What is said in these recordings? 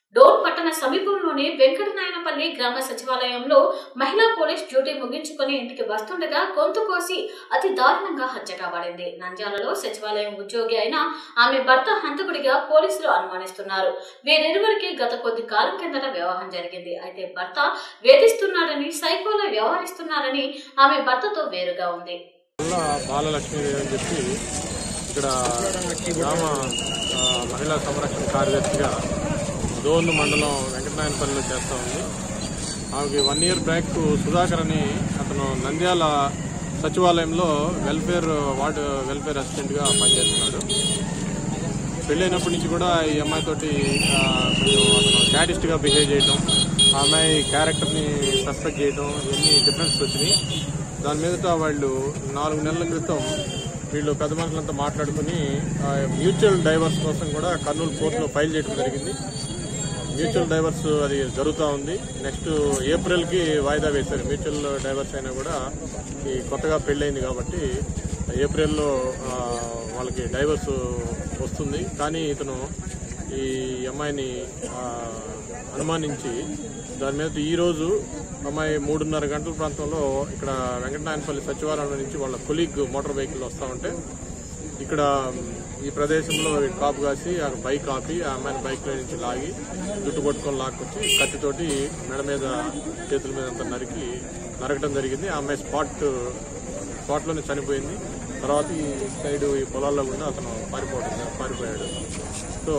door పట్టణ సమీపంలోని వెంకటనాయనపల్లి గ్రామ సచివాలయంలో మహిళా పోలీస్ డ్యూటీ ముగించుకొని ఇంటికి వస్తుండగా గొంతు కోసి అతి దారుణంగా హత్య కాబడింది నంద్యాలలో సచివాలయం ఉద్యోగి అయిన ఆమె భర్త హంతకుడిగా పోలీసులు అనుమానిస్తున్నారు వీరిరువురికి గత కొద్ది కాలం కిందట వివాహం జరిగింది అయితే భర్త వేధిస్తున్నాడని సైకోలో వ్యవహరిస్తున్నారని ఆమె భర్తతో వేరుగా ఉంది వల్ల బాలలక్ష్మీదేవి అని చెప్పి ఇక్కడ గ్రామ ఆ, మహిళా సంరక్షణ కార్యదర్శిగా దోర్ను మండలం వెంకటనాయనపల్లిలో చేస్తూ ఉంది ఆమెకి వన్ ఇయర్ బ్యాక్ సుధాకర్ అని అతను నంద్యాల సచివాలయంలో వెల్ఫేర్ వార్డు వెల్ఫేర్ అసిస్టెంట్గా పనిచేస్తున్నాడు పెళ్ళైనప్పటి నుంచి కూడా ఈ అమ్మాయి తోటి ఆ, కొంచెం అతను శాడిస్ట్గా బిహేవ్ చేయటం ఆ అమ్మాయి క్యారెక్టర్ని సస్పెక్ట్ చేయటం ఇవన్నీ డిఫరెన్స్ వచ్చినాయి దాని మీదట వాళ్ళు నాలుగు నెలల క్రితం వీళ్ళు పెద్ద మనుషులంతా మాట్లాడుకుని ఆ, మ్యూచువల్ డైవర్స్ కోసం కూడా కర్నూలు కోర్టులో ఫైల్ చేయడం జరిగింది మ్యూచువల్ డైవర్స్ అది జరుగుతూ ఉంది నెక్స్ట్ ఏప్రిల్కి వాయిదా వేశారు మ్యూచువల్ డైవర్స్ అయినా కూడా ఈ కొత్తగా పెళ్ళైంది కాబట్టి ఏప్రిల్లో ఆ, వాళ్ళకి డైవర్స్ వస్తుంది కానీ ఇతను ఈ అమ్మాయిని ఆ, అనుమానించి దాని మీద ఈ రోజు అమ్మాయి మూడున్నర గంటల ప్రాంతంలో ఇక్కడ వెంకటనాయనపల్లి సచివాలయం నుంచి వాళ్ళ కొలీగ్ మోటార్ వెహికల్ వస్తూ ఉంటే ఇక్కడ ఈ ప్రదేశంలో కాపు కాసి ఆ బైక్ ఆపి ఆ అమ్మాయిని బైక్ లో నుంచి లాగి జుట్టు పట్టుకొని లాక్కొచ్చి కత్తితోటి మెడ మీద చేతుల మీద అంతా నరికి నరకడం జరిగింది ఆ అమ్మాయి స్పాట్ స్పాట్ లోనే చనిపోయింది తర్వాత ఈ సైడ్ ఈ పొలాల్లో కూడా అతను పారిపోవడం పారిపోయాడు సో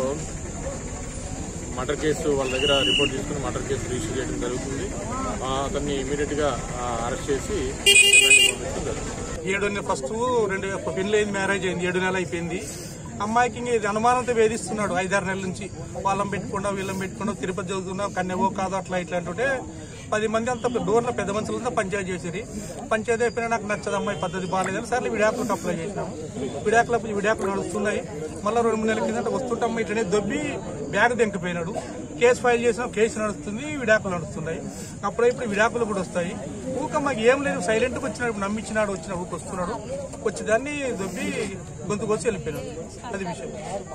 మర్డర్ కేసు వాళ్ళ దగ్గర రిపోర్ట్ తీసుకుని మర్డర్ కేసు రిజిస్టర్ చేయడం జరుగుతుంది ఆ, అతన్ని ఇమీడియట్ గా అరెస్ట్ చేసి రిమాండ్కి పంపించడం జరుగుతుంది ఏడు నెల ఫస్ట్ రెండు పెళ్లి అయింది మ్యారేజ్ అయింది ఏడు నెలలు అయిపోయింది అమ్మాయికి ఇంక ఇది అనుమానంతో వేధిస్తున్నాడు ఐదారు నెలల నుంచి వాళ్ళని పెట్టుకుండా వీళ్ళని పెట్టుకుండా తిరుపతి చదువుతున్నా కన్యవో కాదు అట్లా ఇట్లా అంటుంటే పది మంది అంతా డోర్లో పెద్ద మనుషులంతా పంచాయతీ చేసేది పంచాయతీ అయిపోయినా నాకు నచ్చదు అమ్మాయి పద్ధతి బాగాలేదని సర్లే విడాకులకు అప్లై చేసినాము విడాకులకు విడాకులు నడుస్తున్నాయి మళ్ళీ రెండు మూడు నెలల కిందట వస్తుంటే అమ్మాయి ఇట్లనే దొబ్బి బ్యాగ్ దెంకిపోయినాడు కేసు ఫైల్ చేసిన కేసు నడుస్తుంది విడాకులు నడుస్తున్నాయి అప్పుడే ఇప్పుడు విడాకులు కూడా వస్తాయి ఊక మాకు ఏం లేదు సైలెంట్గా వచ్చినాడు నమ్మించినాడు వచ్చిన ఊరికి వస్తున్నాడు వచ్చి దాన్ని దొబ్బి గొంతు కోసి వెళ్ళిపోయినాడు అది విషయం